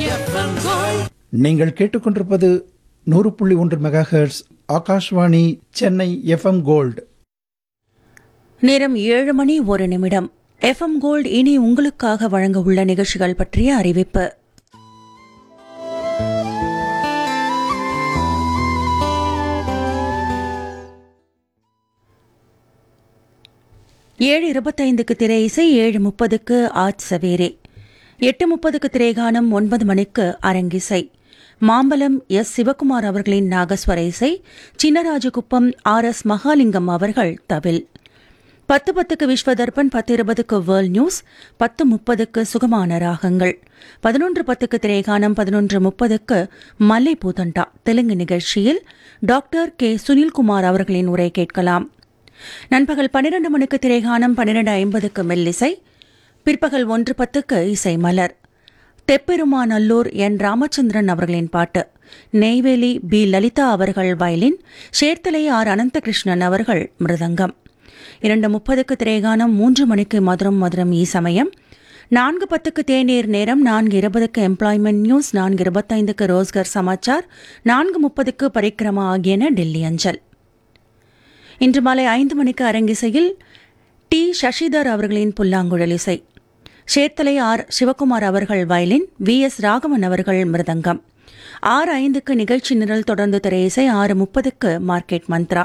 நீங்கள் கேட்டுக்கொண்டிருப்பது நூறு புள்ளி ஒன்று mega hertz Akashvani Chennai FM gold நேரம் ஏழு மணி ஒரு நிமிடம் எஃப்எம் கோல்ட் இனி உங்களுக்காக வழங்க உள்ள நிகழ்ச்சிகள் பற்றிய அறிவிப்பு ஏழு இருபத்தைந்துக்கு திரை இசை ஏழு முப்பதுக்கு ஆஜ் சவேரே எட்டு முப்பதுக்கு திரைகானம் ஒன்பது மணிக்கு அரங்கிசை மாம்பலம் எஸ் சிவகுமார் அவர்களின் நாகஸ்வர இசை சின்னராஜகுப்பம் ஆர் எஸ் மகாலிங்கம் அவர்கள் தவில் பத்து பத்துக்கு விஸ்வதர்பன் பத்து இருபதுக்கு வேர்ல்ட் நியூஸ் பத்து முப்பதுக்கு சுகமான ராகங்கள் பதினொன்று பத்துக்கு திரைகானம் பதினொன்று முப்பதுக்கு மல்லை பூதண்டா தெலுங்கு நிகழ்ச்சியில் டாக்டர் கே சுனில்குமார் அவர்களின் உரை கேட்கலாம் நண்பகல் பன்னிரண்டு மணிக்கு திரைகானம் பன்னிரண்டு ஐம்பதுக்கு மெல்லிசை பிற்பகல் ஒன்று பத்துக்கு இசை மலர் தெப்பெருமாநல்லூர் என் ராமச்சந்திரன் அவர்களின் பாட்டு நெய்வேலி பி லலிதா அவர்கள் வயலின் சேர்த்தலை ஆர் அனந்தகிருஷ்ணன் அவர்கள் மிருதங்கம் இரண்டு முப்பதுக்கு திரைகானம் மூன்று மணிக்கு மதுரம் மதுரம் ஈ சமயம் நான்கு பத்துக்கு தேநீர் நேரம் நான்கு இருபதுக்கு எம்ப்ளாய்மெண்ட் நியூஸ் நான்கு இருபத்தைந்துக்கு ரோஸ்கர் சமாச்சார் நான்கு முப்பதுக்கு பரிக்கிரமா ஆகியன டெல்லி அஞ்சல் இன்று மாலை ஐந்து மணிக்கு அரங்கிசையில் டி சசிதர் அவர்களின் புல்லாங்குழல் இசை சேத்தலை ஆர் சிவகுமார் அவர்கள் வயலின் வி எஸ் ராகவன் அவர்கள் மிருதங்கம் ஆறு ஐந்துக்கு நிகழ்ச்சி நிரல் தொடர்ந்து திரை இசை ஆறு முப்பதுக்கு மார்க்கெட் மந்த்ரா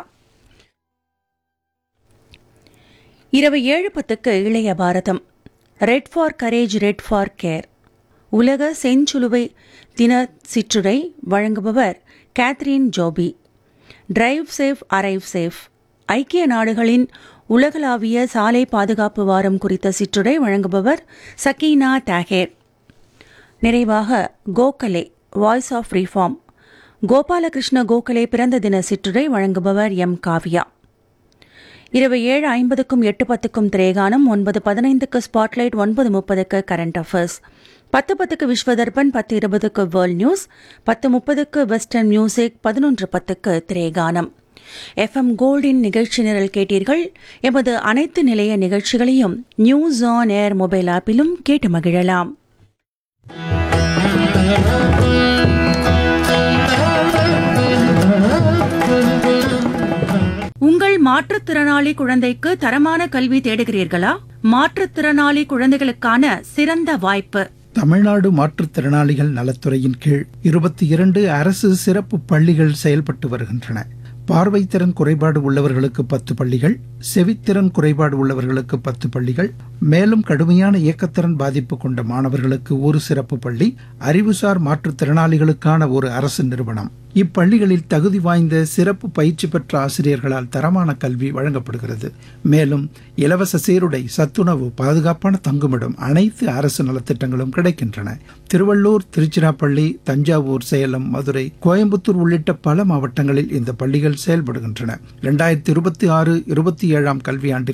இரவு ஏழு பத்துக்கு இளைய பாரதம் red for courage red for care உலக செஞ்சுலுவை தின சிற்றுரை வழங்குபவர் Catherine Joby drive safe arrive safe ஐக்கிய நாடுகளின் உலகளாவிய சாலை பாதுகாப்பு வாரம் குறித்த சிற்றுரை வழங்குபவர் சக்கீனா தாகேர் நிறைவாக Gokhale voice of reform Gopalakrishna Gokhale பிறந்த தின சிற்றுரை வழங்குபவர் எம் காவ்யா இரவு ஏழு ஐம்பதுக்கும் எட்டு பத்துக்கும் திரேகானம் ஒன்பது பதினைந்துக்கு ஸ்பாட்லைட் ஒன்பது முப்பதுக்கு கரண்ட் அஃபேர்ஸ் பத்து பத்துக்கு விஸ்வதர்பன் பத்து இருபதுக்கு வேர்ல்ட் நியூஸ் பத்து முப்பதுக்கு வெஸ்டர்ன் மியூசிக் பதினொன்று பத்துக்கு திரேகானம் எஃப்எம் கோல்டின் நிகழ்ச்சி நிரல் கேட்டீர்கள் எமது அனைத்து நிலைய நிகழ்ச்சிகளையும் நியூஸ் ஆன் ஏர் மொபைல் ஆப்பிலும் கேட்டு மகிழலாம் உங்கள் மாற்றுத்திறனாளி குழந்தைக்கு தரமான கல்வி தேடுகிறீர்களா மாற்றுத்திறனாளி குழந்தைகளுக்கான சிறந்த வாய்ப்பு தமிழ்நாடு மாற்றுத்திறனாளிகள் நலத்துறையின் கீழ் இருபத்தி இரண்டு அரசு சிறப்பு பள்ளிகள் செயல்பட்டு வருகின்றன பார்வைத்திறன் குறைபாடு உள்ளவர்களுக்கு பத்து பள்ளிகள் செவித்திறன் குறைபாடு உள்ளவர்களுக்கு பத்து பள்ளிகள் மேலும் கடுமையான இயக்கத்திறன் பாதிப்பு கொண்ட மாணவர்களுக்கு ஒரு சிறப்பு பள்ளி அறிவுசார் மாற்றுத்திறனாளிகளுக்கான ஒரு அரசு நிறுவனம் இப்பள்ளிகளில் தகுதி வாய்ந்த சிறப்பு பயிற்சி பெற்ற ஆசிரியர்களால் தரமான கல்வி வழங்கப்படுகிறது மேலும் இலவச சீருடை சத்துணவு பாதுகாப்பான தங்குமிடம் அனைத்து அரசு நலத்திட்டங்களும் கிடைக்கின்றன திருவள்ளூர் திருச்சிராப்பள்ளி தஞ்சாவூர் சேலம் மதுரை கோயம்புத்தூர் உள்ளிட்ட பல மாவட்டங்களில் இந்த பள்ளிகள் செயல்படுகின்றன இரண்டாயிரத்தி இருபத்தி ஆறு இருபத்தி ஏழாம் கல்வியாண்டிற்கு